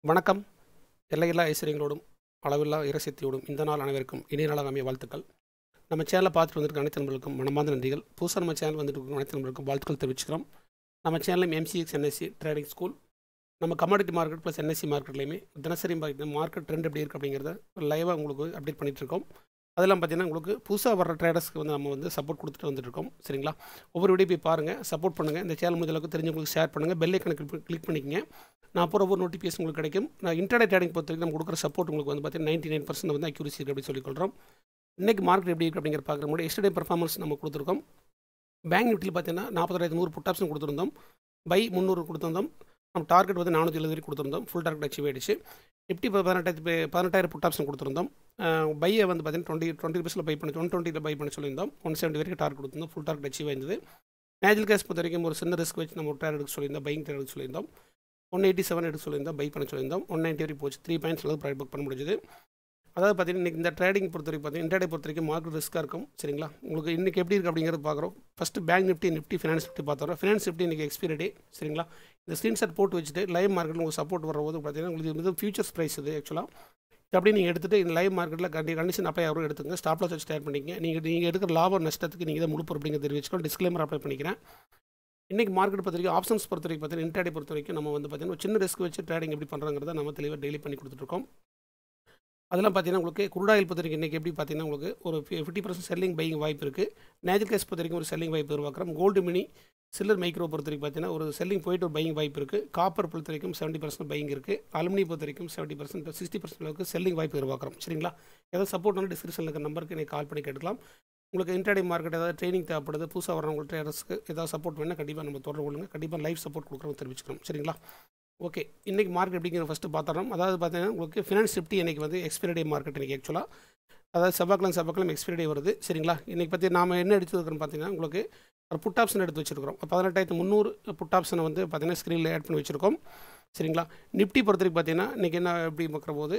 வணக்கம் எல்லையில்லா ஐஸ்வர்யங்களோடும் அளவில்லா இரசக்தியோடும் இந்த நாள் அனைவருக்கும் இனிய நாளாக அமைய வாழ்த்துக்கள் நம்ம சேனலை பார்த்துட்டு வந்திருக்க அனைத்து நண்பர்களுக்கும் மனமார்ந்த நன்றிகள் புதுசாக நம்ம சேனல் வந்துட்டு இருக்க அனைத்து நண்பர்களுக்கும் வாழ்த்துக்கள் தெரிவிச்சுக்கிறோம் நம்ம சேனலும் எம்சிஎக்ஸ் என்எஸ்சி ட்ரேடிங் ஸ்கூல் நம்ம கமாடிட்டி மார்க்கெட் ப்ளஸ் என்எஸ்சி மார்க்கெட்லையுமே தினசரி மார்க்கெட் ட்ரெண்ட் எப்படி இருக்குது அப்படிங்கிறத லைவாக உங்களுக்கு அப்டேட் பண்ணிட்டு இருக்கோம் அதெல்லாம் பார்த்தீங்கன்னா உங்களுக்கு புதுசாக வர ட்ரேடர்ஸ்க்கு வந்து நம்ம வந்து சப்போர்ட் கொடுத்துட்டு வந்துட்டு இருக்கோம் சரிங்களா ஒவ்வொரு வீடியோ போய் பாருங்கள் சப்போர்ட் பண்ணுங்கள் இந்த சேனல் முடிஞ்ச அளவுக்கு தெரிஞ்சவங்களுக்கு ஷேர் பண்ணுங்கள் பெல் ஐக்கனை கிளிக் பண்ணிக்கங்க நான் அப்புறம் ஒவ்வொரு நோட்டிஃபிகேஷன் உங்களுக்கு கிடைக்கும் நான் இன்டர்நெட் ட்ரேடிங் பொறுத்த வரைக்கும் நம்ம கொடுக்குற சப்போர்ட் உங்களுக்கு வந்து பார்த்தீங்கன்னா நைன்டி நைன் பர்சன்ட் வந்து அக்யூரிசி இருக்குது அப்படின்னு சொல்லிக்கொள்கிறோம் இன்றைக்கி மார்க்கெட் எப்படி இருக்குது அப்படிங்கிற பார்க்குற முன்னாடி எஸ்டே பர்ஃபார்மன்ஸ் நம்ம கொடுத்துருக்கோம் பேங்க் நிஃப்டியில் பார்த்தீங்கன்னா நாற்பதாயிரத்து நூறு புட் ஆப்ஷன் கொடுத்துருந்தோம் பை முந்நூறு கொடுத்துருந்தோம் நம்ம டார்கெட் வந்து நானூற்றி எழுபது வரைக்கும் கொடுத்துருந்தோம் ஃபுல் டார்கெட் அச்சீவ் ஆயிடுச்சு நிஃப்டி இப்போ பதினெட்டாயிரத்து பதினெட்டாயிரம் புட் ஆப்ஷன் கொடுத்துருந்தோம் பையை வந்து பார்த்தீங்கன்னா டுவெண்ட்டி டுவெண்ட்டி பர்சன்ட் பை பண்ணி ஒன் டுவெண்ட்டியில் பை பண்ணி சொல்லியிருந்தோம் ஒன் செவன்ட்டி வரைக்கும் டார்கெட் கொடுத்துருந்தோம் ஃபுல் டார்கெட் அச்சீவ் ஆயிருந்தது நேஜல் கேஸ் பொறுத்த வரைக்கும் ஒரு சின்ன ரிஸ்க் வச்சு நம்ம ஒரு ட்ரேட் எடுக்க சொல்லியிருந்தோம் பையிங் ட்ரேட் எடுக்க சொல்லியிருந்தோம் ஒன் எயிட்டி செவன் எடுக்க சொல்லியிருந்தோம் பை பண்ண சொல்லியிருந்தோம் ஒன் நைன்ட்டி வரைக்கும் போச்சு த்ரீ பாயிண்ட்ஸ் அளவு ப்ரைட் புக் பண்ண முடிஞ்சது அதாவது பார்த்தீங்கன்னா இன்றைக்கி இந்த ட்ரேடிங் பொறுத்த வரைக்கும் பார்த்தீங்கன்னா இன்டர்டே பொறுத்த வரைக்கும் மார்க்கெட் ரிஸ்க்காக இருக்கும் சரிங்களா உங்களுக்கு இன்றைக்கி எப்படி இருக்குது அப்படிங்கிறது பார்க்குறோம் first bank Nifty Nifty finance Nifty பார்த்தோம் ஃபினான்ஸ் நிஃப்டி இன்றைக்கி எக்ஸ்பீரி டே சரிங்களா இந்த ஸ்க்ரீன்ஷாட் போட்டு வச்சுட்டு லைவ் மார்க்கெட்டில் உங்களுக்கு சப்போர்ட் வரும்போது பார்த்தீங்கன்னா உங்களுக்கு இது ஃபியூச்சர்ஸ் ப்ரைஸ் இது ஆக்சுவலாக இது அப்படியே நீங்கள் எடுத்துகிட்டு இந்த லைவ் மார்க்கெட்டில் கண்டி கண்டிஷன் அப்ளை ஆகும் எடுத்துங்க ஸ்டாப் லாஸ் வச்சு ஸ்டார்ட் பண்ணிங்க நீங்கள் நீங்கள் எடுக்கிற லாபம் நஷ்டத்துக்கு நீங்கள் தான் முழு பொறுப்புங்க தெரிவிச்சுக்கோ டிஸ்க்ளைமர் அப்ளை பண்ணிக்கிறேன் இன்றைக்கி மார்க்கெட் பொறுத்த வரைக்கும் ஆப்ஷன்ஸ் பொறுத்த வரைக்கும் பார்த்தீங்கன்னா இன்டர்டே பொறுத்த வரைக்கும் நம்ம வந்து பார்த்தீங்கன்னா சின்ன ரிஸ்க் வச்சு ட்ரேடிங் எப்படி பண்ணுறாங்கிறத நம்ம தெளிவாக டெய்லி பண்ணி கொடுத்துட்ருக்கோம் அதெல்லாம் பார்த்தீங்கன்னா உங்களுக்கு குருடாயில் பொறுத்த வரைக்கும் இன்றைக்கி எப்படி பார்த்தீங்கன்னா உங்களுக்கு ஒரு ஃபிஃப்டி பர்சன்ட் செல்லிங் பையிங் வாய்ப்பு இருக்குது நேஜல் கேஸ் பொறுத்த வரைக்கும் ஒரு செல்லிங் வாய்ப்பு உருவாக்குறோம் கோல்டு மினி சில்லர் மைக்ரோ பொறுத்த வரைக்கும் பார்த்தீங்கன்னா ஒரு செல்லிங் போயிட்டு ஒரு பையிங் வாய்ப்பு இருக்குது காப்பர் பொறுத்த வரைக்கும் செவன்ட்டி பர்சன்ட் பையிங் இருக்குது அலுமினி பொறுத்த வரைக்கும் செவன்ட்டி பர்சன்ட் சிக்ஸ்டி பர்சன்ட் அளவுக்கு செல்லிங் வாய்ப்பு உருவாக்குறோம் சரிங்களா ஏதாவது சப்போர்ட் வந்து டிஸ்கிரிப்ஷனில் இருக்க நம்பருக்கு நீங்கள் கால் பண்ணி கேட்டுக்கலாம் உங்களுக்கு இன்டர்டே மார்க்கெட் ஏதாவது ட்ரைனிங் தேவைப்படுது புதுசாக வரவங்க ட்ரேடர்ஸ்க்கு ஏதாவது சப்போர்ட் வேணால் கண்டிப்பாக நம்ம தொடர்பு கொள்ளுங்க கண்டிப்பாக லைவ் சப்போர்ட் கொடுக்குறோம் தெரிவிச்சுக்கிறோம் சரிங்களா ஓகே இன்றைக்கி மார்க்கெட் எப்படிங்கிற ஃபஸ்ட்டு பார்த்துறோம் அதாவது பார்த்தீங்கன்னா உங்களுக்கு ஃபினான்ஸ் நிஃப்டி இன்றைக்கி வந்து எக்ஸ்பைரி டே மார்க்கெட் இன்றைக்கி ஆக்சுவலாக அதாவது செவ்வாய்க்கிழமை செவ்வாய்க்கிழமை எக்ஸ்பைரி டே வருது சரிங்களா இன்றைக்கி பற்றி நாம் என்ன எடுத்துருக்கிறோம் பார்த்தீங்கன்னா உங்களுக்கு ஒரு புட் ஆப்ஷன் எடுத்து வச்சிருக்கிறோம் பதினெட்டாயிரத்து முந்நூறு புட் ஆப்ஷனை வந்து பார்த்தீங்கன்னா ஸ்க்ரீனில் ஆட் பண்ணி வச்சுருக்கோம் சரிங்களா நிஃப்டி பொறுத்த வரைக்கும் பார்த்தீங்கன்னா இன்றைக்கி என்ன எப்படி பார்க்குற போது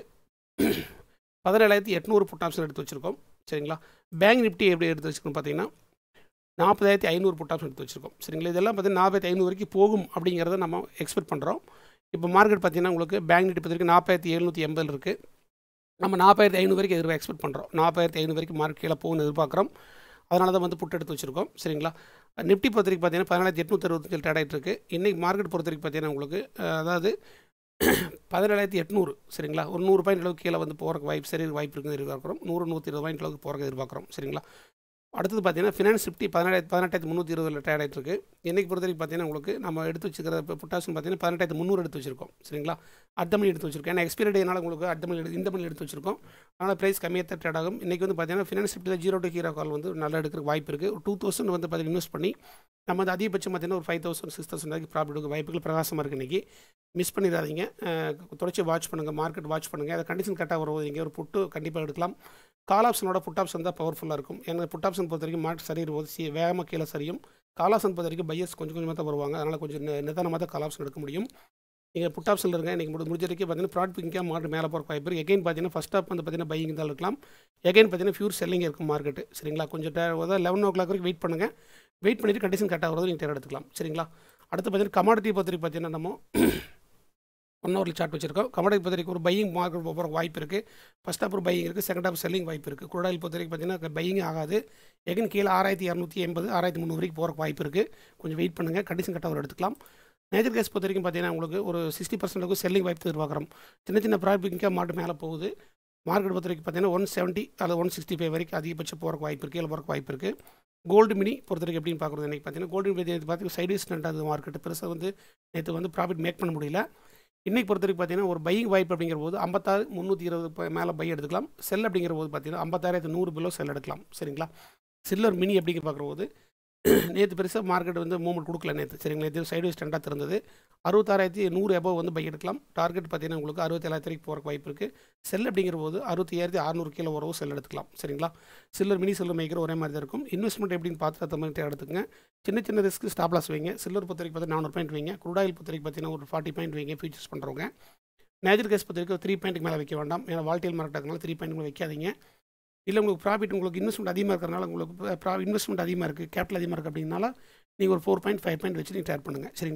பதினேழாயிரத்தி எட்நூறு புட் ஆப்ஷன் எடுத்து வச்சுருக்கோம் சரிங்களா பேங்க் நிஃப்டி எப்படி எடுத்து வச்சுருக்கோம் பார்த்தீங்கன்னா நாற்பதாயிரத்தி ஐநூறு புட் ஆப்ஷன் எடுத்து வச்சுருக்கோம் சரிங்களா இதெல்லாம் பார்த்தீங்கன்னா நாற்பதாயிரத்தி ஐநூறு வரைக்கும் போகும் அப்படிங்கிறத நம்ம எக்ஸ்பெக்ட் பண்ணுறோம் இப்போ மார்க்கெட் பார்த்தீங்கன்னா உங்களுக்கு பேங்க் நிஃப்டி பொறுத்த வரைக்கும் நாற்பதாயிரத்தி எழுநூற்றி எண்பது இருக்குது நம்ம நாற்பதாயிரத்தி ஐநூறு வரைக்கும் எதிர்பார்க்க எக்ஸ்பெக்ட் பண்ணுறோம் நாற்பதாயிரத்தி ஐநூறு வரைக்கும் மார்க்கெட் கீழே போகணும்னு எதிர்பார்க்குறோம் அதனால தான் வந்து புட் எடுத்து வச்சுருக்கோம் சரிங்களா நிஃப்டி பொறுத்த வரைக்கும் பார்த்தீங்கன்னா பதினேழாயிரத்தி எட்நூற்றி அறுபத்தஞ்சு ட்ரேட் ஆகிட்டு இருக்குது இன்றைக்கி மார்க்கெட் பொறுத்த வரைக்கும் பார்த்தீங்கன்னா உங்களுக்கு அதாவது பதினேழாயிரத்தி எட்நூறு சரிங்களா ஒரு நூறு பாயிண்ட் அளவுக்கு கீழே வந்து போகிறக்கு வாய்ப்பு சரி வாய்ப்பு இருக்குன்னு எதிர்பார்க்குறோம் நூறு நூற்றி இருபது பாயிண்ட் அளவுக்கு போகிறக்கு எதிர்பார்க்குறோம் சரிங்களா அடுத்தது பார்த்தீங்கன்னா ஃபினான்ஸ் நிஃப்டி பதினெட்டாயிரத்தி பதினெட்டாயிரத்தி முந்நூற்றி இருபதில் ட்ரேட் ஆகிட்டு இருக்குது இன்றைக்கி பொறுத்த வரைக்கும் பார்த்தீங்கன்னா உங்களுக்கு நம்ம எடுத்து வச்சுக்கிற இப்போ புட்டாசன் பார்த்தீங்கன்னா பதினெட்டாயிரத்து முந்நூறு எடுத்து வச்சிருக்கோம் சரிங்களா அடுத்த மணி எடுத்து வச்சிருக்கோம் ஏன்னா எக்ஸ்பீரி டேனால உங்களுக்கு அடுத்த மணி எடுத்து இந்த மணி எடுத்து வச்சிருக்கோம் அதனால் ப்ரைஸ் கம்மியாக தான் ட்ரேட் ஆகும் இன்றைக்கி வந்து பார்த்தீங்கன்னா ஃபினான்ஸ் நிஃப்டியில் ஜீரோ டு ஹீரோ கால் வந்து நல்லா எடுக்கிற வாய்ப்பு இருக்குது ஒரு டூ தௌசண்ட் வந்து பார்த்தீங்கன்னா இன்வெஸ்ட் பண்ணி நம்ம வந்து அதிகபட்சம் பார்த்தீங்கன்னா ஒரு ஃபைவ் தௌசண்ட் சிக்ஸ் தௌசண்ட் வரைக்கும் ப்ராஃபிட் எடுக்க வாய்ப்புகள் பிரகாசமாக இருக்குது இன்றைக்கி மிஸ் பண்ணிடாதீங்க தொடர்ச்சி வாட்ச் பண்ணுங்கள் மார்க்கெட் வாட்ச் பண்ணுங்கள் அதை கண்டிஷன் கரெக்டாக வரும்போது இங்கே ஒரு புட்டு கண்டிப்பாக எடுக்கலாம் கால் ஆப்ஷனோட புட் ஆப்ஷன் தான் பவர்ஃபுல்லாக இருக்கும் ஏன்னா புட் ஆப்ஷன் பொறுத்த வரைக்கும் மார்க்கெட் சரியும் போது சி வேகமாக கீழே சரியும் கால் ஆப்ஷன் பொறுத்த வரைக்கும் பையர்ஸ் கொஞ்சம் கொஞ்சமாக தான் வருவாங்க அதனால் கொஞ்சம் நிதானமாக தான் கால் ஆப்ஷன் எடுக்க முடியும் நீங்கள் புட் ஆப்ஷனில் இருங்க இன்றைக்கி முடிஞ்ச வரைக்கும் பார்த்தீங்கன்னா ப்ராட் பிங்காக மார்க்கெட் மேலே போகிற வாய்ப்பு இருக்குது எகைன் பார்த்தீங்கன்னா ஃபஸ்ட் ஆப் வந்து பார்த்தீங்கன்னா பையிங் தான் இருக்கலாம் எகைன் பார்த்தீங்கன்னா ஃபியூர் செல்லிங் இருக்கும் மார்க்கெட்டு சரிங்களா கொஞ்சம் அதாவது லெவன் ஓ கிளாக் வரைக்கும் வெயிட் பண்ணுங்கள் வெயிட் பண்ணிவிட்டு கண்டிஷன் கரெக்டாக வரது நீங்கள் தேர்ட் எடுத்துக்கலாம் சரிங்களா அடுத்து பார்த்தீங்கன்னா கமாடிட்டி பொறுத்த வரைக்கும் பார்த்தீங்கன்னா நம்ம ஒன் ஹவரில் சார்ட் வச்சிருக்கோம் கமாடிட்டி பொறுத்த வரைக்கும் ஒரு பையிங் மார்க்கெட் போகிற வாய்ப்பு இருக்குது ஃபஸ்ட் ஆப் ஒரு பையிங் இருக்குது செகண்ட் ஆப் செல்லிங் வாய்ப்பு இருக்குது குரடாயில் பொறுத்த வரைக்கும் பார்த்தீங்கன்னா பையிங் ஆகாது எகன் கீழே ஆறாயிரத்தி இரநூத்தி எண்பது ஆறாயிரத்தி முந்நூறு வரைக்கும் போகிற வாய்ப்பு இருக்குது கொஞ்சம் வெயிட் பண்ணுங்கள் கண்டிஷன் கரெக்டாக ஒரு எடுத்துக்கலாம் நேச்சர் கேஸ் பொறுத்த வரைக்கும் பார்த்தீங்கன்னா உங்களுக்கு ஒரு சிக்ஸ்டி பர்சன்ட் செல்லிங் வாய்ப்பு எதிர்பார்க்குறோம் சின்ன சின்ன ப்ராஃபிட்காக மாட்டு மேலே போகுது மார்க்கெட் பொறுத்த வரைக்கும் பார்த்தீங்கன்னா ஒன் செவன்ட்டி அல்லது ஒன் சிக்ஸ்டி ஃபைவ் வரைக்கும் அதிகபட்சம் போகிறக்கு வாய்ப்பு இருக்குது கீழே போகிறக்கு வாய்ப்பு இருக்குது கோல்டு மினி பொறுத்த வரைக்கும் எப்படின்னு பார்க்குறது இன்றைக்கி பார்த்தீங்கன்னா கோல்டு மினி பார்த்தீங்கன்னா சைடிஸ் ரெண்டாவது மார்க்கெட் பெருசாக வந்து நேற்று வந்து ப்ராஃபிட் மேக் பண்ண முடியல இன்றைக்கி பொறுத்த வரைக்கும் பார்த்தீங்கன்னா ஒரு பையிங் வாய்ப்பு அப்படிங்கிற போது ஐம்பத்தாறு முந்நூற்றி இருபது மேலே பை எடுத்துக்கலாம் செல் அப்படிங்கிற போது பார்த்தீங்கன்னா ஐம்பத்தாயிரத்து நூறு பிலோ செல் எடுக்கலாம் சரிங்களா சில்லர் மினி அப்படிங்கிற பார்க்குற போது நேற்று பெருசாக மார்க்கெட் வந்து மூவ்மெண்ட் கொடுக்கல நேற்று சரிங்களா நேற்று சைடு ஸ்டாண்டாக இருந்தது அறுபத்தாறாயிரத்தி நூறு எபோ வந்து பை எடுக்கலாம் டார்கெட் பார்த்தீங்கன்னா உங்களுக்கு அறுபத்தேழாயிரத்து வரைக்கும் போகிற வாய்ப்பு இருக்குது செல் அப்படிங்கிற போது அறுபத்தி அறுநூறு கிலோ வரவும் செல் எடுத்துக்கலாம் சரிங்களா சில்லர் மினி சில்லர் மேய்க்கிற ஒரே மாதிரி தான் இருக்கும் இன்வெஸ்ட்மெண்ட் எப்படின்னு பார்த்து அந்த மாதிரி எடுத்துக்கங்க சின்ன சின்ன ரிஸ்க் ஸ்டாப் லாஸ் வைங்க சில்லர் பொறுத்த வரைக்கும் பார்த்தீங்கன்னா நானூறு பாயிண்ட் வைங்க குரூடாயில் பொறுத்த வரைக்கும் பார்த்தீங்கன்னா ஒரு ஃபார்ட்டி பாயிண்ட் வைங்க ஃபியூச்சர்ஸ் பண்ணுறவங்க நேச்சர் கேஸ் பொறுத்த வரைக்கும் த்ரீ பாயிண்ட்டுக்கு மேலே வைக்க வேண்டாம் ஏன்னா வால்டேல் மார்க்கெட்டுனால த்ரீ பாயிண்ட் மேலே வைக்காதீங்க இல்லை உங்களுக்கு ப்ராஃபிட் உங்களுக்கு இன்வெஸ்ட்மெண்ட் அதிகமாக இருக்கிறனால உங்களுக்கு ப்ரா இன்வெஸ்ட்மெண்ட் அதிகமாக இருக்குது கேபிட்டல் அதிகமாக இருக்குது அப்படின்னால நீங்கள் ஒரு ஃபோர் பாயிண்ட் ஃபைவ் பாயிண்ட் வச்சு நீங்கள் ட்ரேட் பண்ணுங்கள் சரிங்களா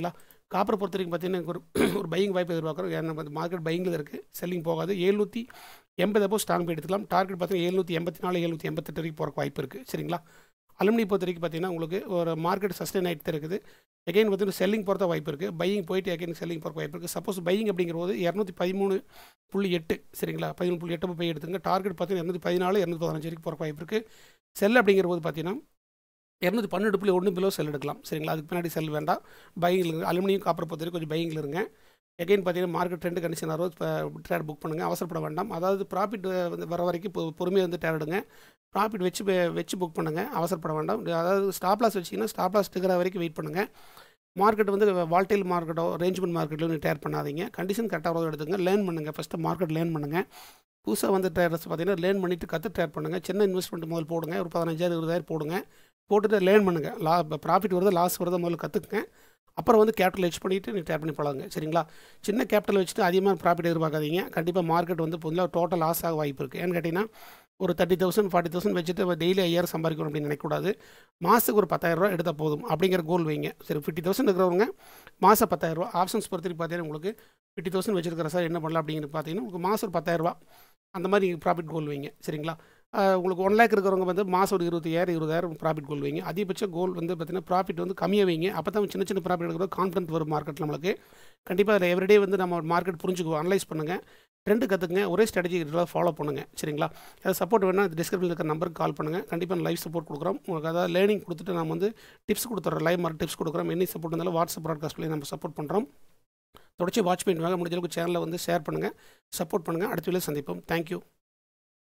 காப்பரை பொறுத்த வரைக்கும் பார்த்தீங்கன்னா ஒரு ஒரு பையிங் வாய்ப்பு எதிர்பார்க்குறோம் ஏன்னா மார்க்கெட் பையிங்கில் இருக்குது செல்லிங் போகாது எழுநூற்றி எண்பது அப்போ ஸ்ட்ராங் போய் எடுத்துக்கலாம் டார்கெட் பார்த்தீங்கன்னா எழுநூற்றி எண்பத்தி நாலு எழுநூற்றி எண்பத்தெட்டு வரைக்கும் போகிறக்கு வாய்ப்பு இருக்குது சரிங்களா அலுமினி பொறுத்த வரைக்கும் பார்த்தீங்கன்னா உங்களுக்கு ஒரு மார்க்கெட் சஸ்டைன் ஆகிட்டு இருக்குது எகைன் பார்த்தீங்கன்னா செல்லிங் போகிறத வாய்ப்பு இருக்குது பையிங் போயிட்டு எகைன் செல்லிங் போகிற வாய்ப்பு இருக்குது சப்போஸ் பையிங் அப்படிங்கிற போது இரநூத்தி பதிமூணு புள்ளி எட்டு சரிங்களா பதிமூணு புள்ளி எட்டு போய் எடுத்துங்க டார்கெட் பார்த்தீங்கன்னா இரநூத்தி பதினாலு இரநூத்தி பதினஞ்சு வரைக்கும் போகிற வாய்ப்பு இருக்குது செல் அப்படிங்கிற போது பார்த்தீங்கன்னா இரநூத்தி பன்னெண்டு புள்ளி ஒன்று பிலோ செல் எடுக்கலாம் சரிங்களா அதுக்கு பின்னாடி செல் வேண்டாம் பையிங்கில் இருங்க அலுமினியம் காப்பரை பொறுத்த வரைக்கும் கொஞ்சம் பையிங்கில் இருங்க எகைன் பார்த்தீங்கன்னா மார்க்கெட் ட்ரெண்டு கண்டிஷன் ஆகும் ட்ரேட் புக் பண்ணுங்கள் அவசரப்பட வேண்டாம் அதாவது ப்ராஃபிட் வந்து வர வரைக்கும் பொ பொறுமையாக வந்து ட்ரேட் எடுங்க ப்ராஃபிட் வச்சு வச்சு புக் பண்ணுங்கள் அவசரப்பட வேண்டாம் அதாவது ஸ்டாப் லாஸ் வச்சிங்கன்னா ஸ்டாப் லாஸ் டிகிற வரைக்கும் வெயிட் பண்ணுங்கள் மார்க்கெட் வந்து வால்டைல் மார்க்கெட்டோ ரேஞ்ச்மெண்ட் மார்க்கெட்டில் நீங்கள் டேர் பண்ணாதீங்க கண்டிஷன் கரெக்டாக வரது எடுத்துங்க லேர்ன் பண்ணுங்கள் ஃபஸ்ட்டு மார்க்கெட் லேர்ன் பண்ணுங்கள் புதுசாக வந்து ட்ரேடர்ஸ் பார்த்தீங்கன்னா லேர்ன் பண்ணிவிட்டு கற்று ட்ரேட் பண்ணுங்கள் சின்ன இன்வெஸ்ட்மெண்ட் முதல் போடுங்க ஒரு பதினஞ்சாயிரம் இருபதாயிரம் போடுங்க போட்டுட்டு லேர்ன் பண்ணுங்கள் லா ப்ராஃபிட் வருது லாஸ் வருது முதல்ல கற்றுக்குங்க அப்புறம் வந்து கேபிட்டல் ஹெச் பண்ணிவிட்டு நீ டேப் பண்ணி பழகுங்க சரிங்களா சின்ன கேபிட்டல் வச்சுட்டு அதிகமாக ப்ராஃபிட் எதிர்பார்க்காதீங்க கண்டிப்பாக மார்க்கெட் வந்து பொதுவாக டோட்டல் லாஸ் ஆக வாய்ப்பு இருக்குது ஏன்னு கேட்டிங்கன்னா ஒரு தேர்ட்டி தௌசண்ட் ஃபார்ட்டி தௌசண்ட் வச்சுட்டு டெய்லி ஐயாயிரம் சம்பாதிக்கணும் அப்படின்னு நினைக்கக்கூடாது மாதத்துக்கு ஒரு பத்தாயிரரூவா எடுத்தால் போதும் அப்படிங்கிற கோல் வைங்க சரி ஃபிஃப்டி தௌசண்ட் இருக்கிறவங்க மாதம் பத்தாயிரரூவா ஆப்ஷன்ஸ் பொறுத்தவரைக்கும் பார்த்தீங்கன்னா உங்களுக்கு ஃபிஃப்டி தௌசண்ட் வச்சிருக்கிற சார் என்ன பண்ணலாம் அப்படிங்கிறது பார்த்தீங்கன்னா உங்களுக்கு மாதம் ஒரு பத்தாயிரரூவா அந்த மாதிரி ப்ராஃபிட் கோல் வைங்க சரிங்களா உங்களுக்கு ஒன் லேக் இருக்கிறவங்க வந்து மாதம் ஒரு இருபத்தாயிரம் இருபதாயிரம் ப்ராஃபிட் கோல் வைங்க அதிகபட்ச கோல் வந்து பார்த்தீங்கன்னா ப்ராஃபிட் வந்து கம்மியாக வைங்க அப்போ தான் சின்ன சின்ன ப்ராஃபிட் எடுக்கிற கான்ஃபிடன்ட் வரும் மார்க்கெட் நம்மளுக்கு கண்டிப்பாக அதில் எவ்ரிடே வந்து நம்ம மார்க்கெட் புரிஞ்சுக்குவோம் அனலைஸ் பண்ணுங்கள் ட்ரெண்டு கற்றுக்குங்க ஒரே ஸ்ட்ராட்டஜி ஃபாலோ பண்ணுங்கள் சரிங்களா ஏதாவது சப்போர்ட் வேணால் டிஸ்கிரிப்ஷனில் இருக்கிற நம்பருக்கு கால் பண்ணுங்கள் கண்டிப்பாக லைவ் சப்போர்ட் கொடுக்குறோம் உங்களுக்கு அதாவது லேர்னிங் கொடுத்துட்டு நம்ம வந்து டிப்ஸ் கொடுத்துறோம் லைவ் மார்க் டிப்ஸ் கொடுக்குறோம் என்ன சப்போர்ட் இருந்தாலும் வாட்ஸ்அப் ப்ராட்காஸ்ட்லேயே நம்ம சப்போர்ட் பண்ணுறோம் தொடர்ச்சி வாட்ச் பண்ணிட்டு வாங்க முடிஞ்ச அளவுக்கு சேனலில் வந்து ஷேர் பண்ணுங்கள் சப்போர்ட் பண்ணுங்கள் அடுத்த வேலை சந்திப்போம் தேங்க்யூ